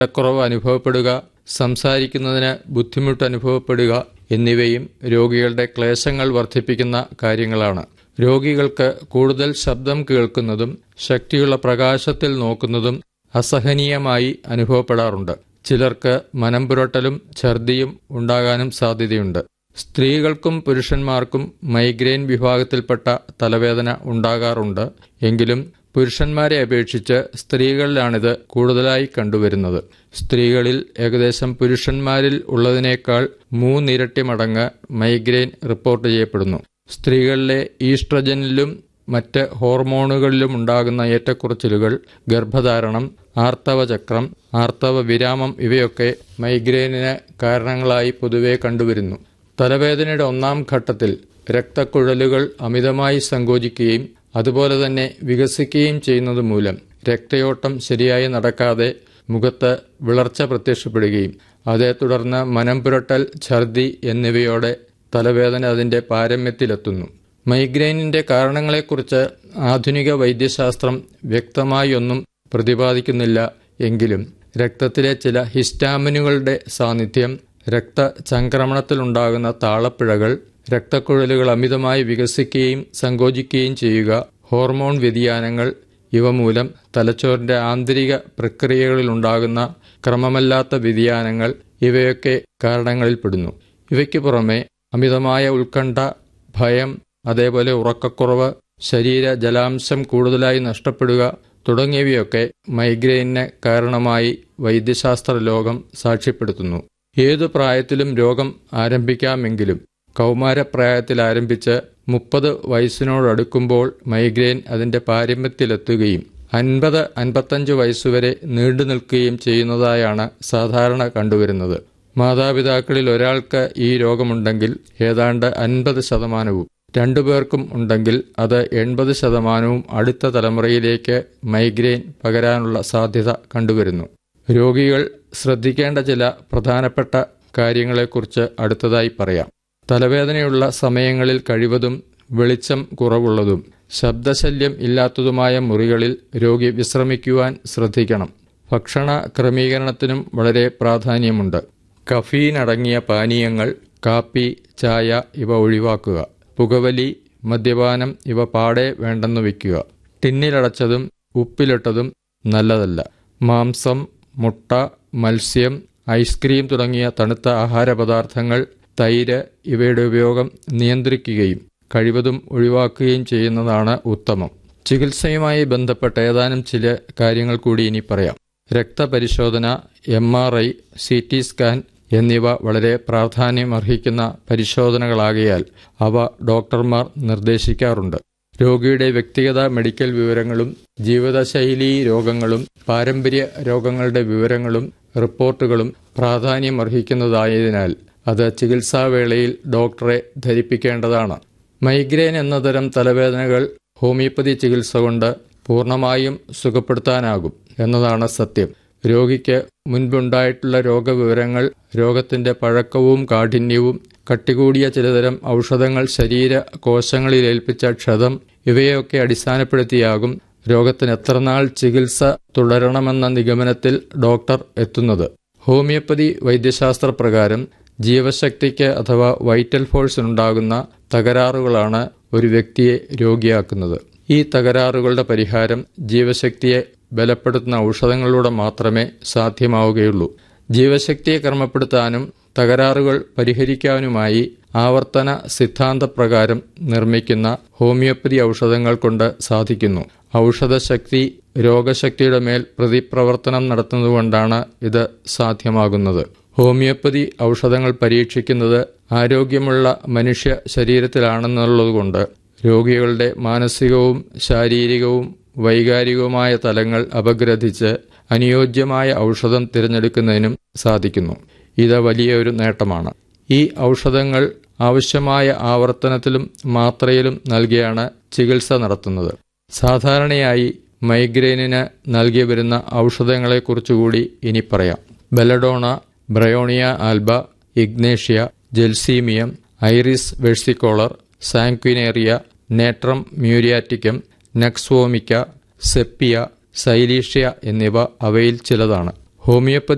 കുറവ് അനുഭവപ്പെടുക സംസാരിക്കുന്നതിന് ബുദ്ധിമുട്ട് അനുഭവപ്പെടുക എന്നിവയും രോഗികളുടെ ക്ലേശങ്ങൾ വർദ്ധിപ്പിക്കുന്ന കാര്യങ്ങളാണ് രോഗികൾക്ക് കൂടുതൽ ശബ്ദം കേൾക്കുന്നതും ശക്തിയുള്ള പ്രകാശത്തിൽ നോക്കുന്നതും അസഹനീയമായി അനുഭവപ്പെടാറുണ്ട് ചിലർക്ക് മനംപുരട്ടലും ഛർദിയും ഉണ്ടാകാനും സാധ്യതയുണ്ട് സ്ത്രീകൾക്കും പുരുഷന്മാർക്കും മൈഗ്രെയിൻ വിഭാഗത്തിൽപ്പെട്ട തലവേദന ഉണ്ടാകാറുണ്ട് എങ്കിലും പുരുഷന്മാരെ അപേക്ഷിച്ച് സ്ത്രീകളിലാണിത് കൂടുതലായി കണ്ടുവരുന്നത് സ്ത്രീകളിൽ ഏകദേശം പുരുഷന്മാരിൽ ഉള്ളതിനേക്കാൾ മൂന്നിരട്ടി മടങ്ങ് മൈഗ്രെയിൻ റിപ്പോർട്ട് ചെയ്യപ്പെടുന്നു സ്ത്രീകളിലെ ഈസ്ട്രജനിലും മറ്റ് ഹോർമോണുകളിലും ഉണ്ടാകുന്ന ഏറ്റക്കുറച്ചിലുകൾ ഗർഭധാരണം ആർത്തവചക്രം ആർത്തവ വിരാമം ഇവയൊക്കെ മൈഗ്രെയിനിന് കാരണങ്ങളായി പൊതുവെ കണ്ടുവരുന്നു തലവേദനയുടെ ഒന്നാം ഘട്ടത്തിൽ രക്തക്കുഴലുകൾ അമിതമായി സങ്കോചിക്കുകയും അതുപോലെ തന്നെ വികസിക്കുകയും ചെയ്യുന്നത് മൂലം രക്തയോട്ടം ശരിയായി നടക്കാതെ മുഖത്ത് വിളർച്ച പ്രത്യക്ഷപ്പെടുകയും അതേ തുടർന്ന് മനം പുരട്ടൽ ഛർദി എന്നിവയോടെ തലവേദന അതിന്റെ പാരമ്യത്തിലെത്തുന്നു മൈഗ്രെയിനിന്റെ കാരണങ്ങളെക്കുറിച്ച് ആധുനിക വൈദ്യശാസ്ത്രം വ്യക്തമായി ഒന്നും പ്രതിപാദിക്കുന്നില്ല എങ്കിലും രക്തത്തിലെ ചില ഹിസ്റ്റാമിനുകളുടെ സാന്നിധ്യം രക്തചംക്രമണത്തിലുണ്ടാകുന്ന താളപ്പിഴകൾ രക്തക്കുഴലുകൾ അമിതമായി വികസിക്കുകയും സങ്കോചിക്കുകയും ചെയ്യുക ഹോർമോൺ വ്യതിയാനങ്ങൾ ഇവ മൂലം തലച്ചോറിന്റെ ആന്തരിക പ്രക്രിയകളിലുണ്ടാകുന്ന ക്രമമല്ലാത്ത വ്യതിയാനങ്ങൾ ഇവയൊക്കെ കാരണങ്ങളിൽപ്പെടുന്നു ഇവയ്ക്ക് പുറമെ അമിതമായ ഉത്കണ്ഠ ഭയം അതേപോലെ ഉറക്കക്കുറവ് ശരീര ജലാംശം കൂടുതലായി നഷ്ടപ്പെടുക തുടങ്ങിയവയൊക്കെ മൈഗ്രെയിനിന് കാരണമായി വൈദ്യശാസ്ത്ര ലോകം സാക്ഷ്യപ്പെടുത്തുന്നു ഏതു പ്രായത്തിലും രോഗം ആരംഭിക്കാമെങ്കിലും കൗമാരപ്രായത്തിൽ ആരംഭിച്ച് മുപ്പത് വയസ്സിനോടടുക്കുമ്പോൾ മൈഗ്രെയിൻ അതിന്റെ പാരമ്യത്തിലെത്തുകയും അൻപത് അൻപത്തഞ്ച് വയസ്സുവരെ നീണ്ടു നിൽക്കുകയും ചെയ്യുന്നതായാണ് സാധാരണ കണ്ടുവരുന്നത് മാതാപിതാക്കളിൽ ഒരാൾക്ക് ഈ രോഗമുണ്ടെങ്കിൽ ഏതാണ്ട് അൻപത് ശതമാനവും രണ്ടുപേർക്കും ഉണ്ടെങ്കിൽ അത് എൺപത് ശതമാനവും അടുത്ത തലമുറയിലേക്ക് മൈഗ്രെയിൻ പകരാനുള്ള സാധ്യത കണ്ടുവരുന്നു രോഗികൾ ശ്രദ്ധിക്കേണ്ട ചില പ്രധാനപ്പെട്ട കാര്യങ്ങളെക്കുറിച്ച് അടുത്തതായി പറയാം തലവേദനയുള്ള സമയങ്ങളിൽ കഴിവതും വെളിച്ചം കുറവുള്ളതും ശബ്ദശല്യം ഇല്ലാത്തതുമായ മുറികളിൽ രോഗി വിശ്രമിക്കുവാൻ ശ്രദ്ധിക്കണം ഭക്ഷണ ക്രമീകരണത്തിനും വളരെ പ്രാധാന്യമുണ്ട് കഫീൻ അടങ്ങിയ പാനീയങ്ങൾ കാപ്പി ചായ ഇവ ഒഴിവാക്കുക പുകവലി മദ്യപാനം ഇവ പാടെ വേണ്ടെന്ന് വയ്ക്കുക ടിന്നിലടച്ചതും ഉപ്പിലിട്ടതും നല്ലതല്ല മാംസം മുട്ട മത്സ്യം ഐസ്ക്രീം തുടങ്ങിയ തണുത്ത ആഹാരപദാർത്ഥങ്ങൾ തൈര് ഇവയുടെ ഉപയോഗം നിയന്ത്രിക്കുകയും കഴിവതും ഒഴിവാക്കുകയും ചെയ്യുന്നതാണ് ഉത്തമം ചികിത്സയുമായി ബന്ധപ്പെട്ട ഏതാനും ചില കാര്യങ്ങൾ കൂടി ഇനി പറയാം രക്തപരിശോധന M R I C T scan എന്നിവ വളരെ പ്രാധാന്യമർഹിക്കുന്ന പരിശോധനകളാകയാൽ അവ ഡോക്ടർമാർ നിർദ്ദേശിക്കാറുണ്ട് രോഗിയുടെ വ്യക്തിഗത മെഡിക്കൽ വിവരങ്ങളും ജീവിതശൈലീ രോഗങ്ങളും പാരമ്പര്യ രോഗങ്ങളുടെ വിവരങ്ങളും റിപ്പോർട്ടുകളും പ്രാധാന്യമർഹിക്കുന്നതായതിനാൽ അത് ചികിത്സാവേളയിൽ ഡോക്ടറെ ധരിപ്പിക്കേണ്ടതാണ് മൈഗ്രെയിൻ എന്ന തരം തലവേദനകൾ ഹോമിയോപ്പതി ചികിത്സ കൊണ്ട് പൂർണ്ണമായും സുഖപ്പെടുത്താനാകും എന്നതാണ് സത്യം രോഗിക്ക് മുൻപുണ്ടായിട്ടുള്ള രോഗവിവരങ്ങൾ രോഗത്തിന്റെ പഴക്കവും കാഠിന്യവും കട്ടികൂടിയ ചിലതരം ഔഷധങ്ങൾ ശരീര കോശങ്ങളിൽ ഏൽപ്പിച്ച ക്ഷതം ഇവയൊക്കെ അടിസ്ഥാനപ്പെടുത്തിയാകും രോഗത്തിന് എത്രനാൾ ചികിത്സ തുടരണമെന്ന നിഗമനത്തിൽ ഡോക്ടർ എത്തുന്നത് ഹോമിയോപ്പതി വൈദ്യശാസ്ത്ര പ്രകാരം ജീവശക്തിക്ക് അഥവാ വൈറ്റൽ ഫോഴ്സിനുണ്ടാകുന്ന തകരാറുകളാണ് ഒരു വ്യക്തിയെ രോഗിയാക്കുന്നത് ഈ തകരാറുകളുടെ പരിഹാരം ജീവശക്തിയെ ബലപ്പെടുത്തുന്ന ഔഷധങ്ങളിലൂടെ മാത്രമേ സാധ്യമാവുകയുള്ളൂ ജീവശക്തിയെ ക്രമപ്പെടുത്താനും തകരാറുകൾ പരിഹരിക്കാനുമായി ആവർത്തന സിദ്ധാന്തപ്രകാരം നിർമ്മിക്കുന്ന ഹോമിയോപ്പതി ഔഷധങ്ങൾ കൊണ്ട് സാധിക്കുന്നു ഔഷധശക്തി രോഗശക്തിയുടെ മേൽ പ്രതിപ്രവർത്തനം നടത്തുന്നതുകൊണ്ടാണ് ഇത് സാധ്യമാകുന്നത് ഹോമിയോപ്പതി ഔഷധങ്ങൾ പരീക്ഷിക്കുന്നത് ആരോഗ്യമുള്ള മനുഷ്യ ശരീരത്തിലാണെന്നുള്ളതുകൊണ്ട് രോഗികളുടെ മാനസികവും ശാരീരികവും വൈകാരികവുമായ തലങ്ങൾ അപഗ്രഥിച്ച് അനുയോജ്യമായ ഔഷധം തിരഞ്ഞെടുക്കുന്നതിനും സാധിക്കുന്നു ഇത് വലിയൊരു നേട്ടമാണ് ഈ ഔഷധങ്ങൾ ആവശ്യമായ ആവർത്തനത്തിലും മാത്രയിലും നൽകിയാണ് ചികിത്സ നടത്തുന്നത് സാധാരണയായി മൈഗ്രെയിനിന് നൽകി വരുന്ന ഔഷധങ്ങളെക്കുറിച്ചുകൂടി ഇനി പറയാം belladonna bryonia alba ignatia gelsemium iris versicolor sanguinaria natrum muriaticum nux vomica sepia silicea എന്നിവ അവയിൽ ചിലതാണ് ഹോമിയോപ്പതി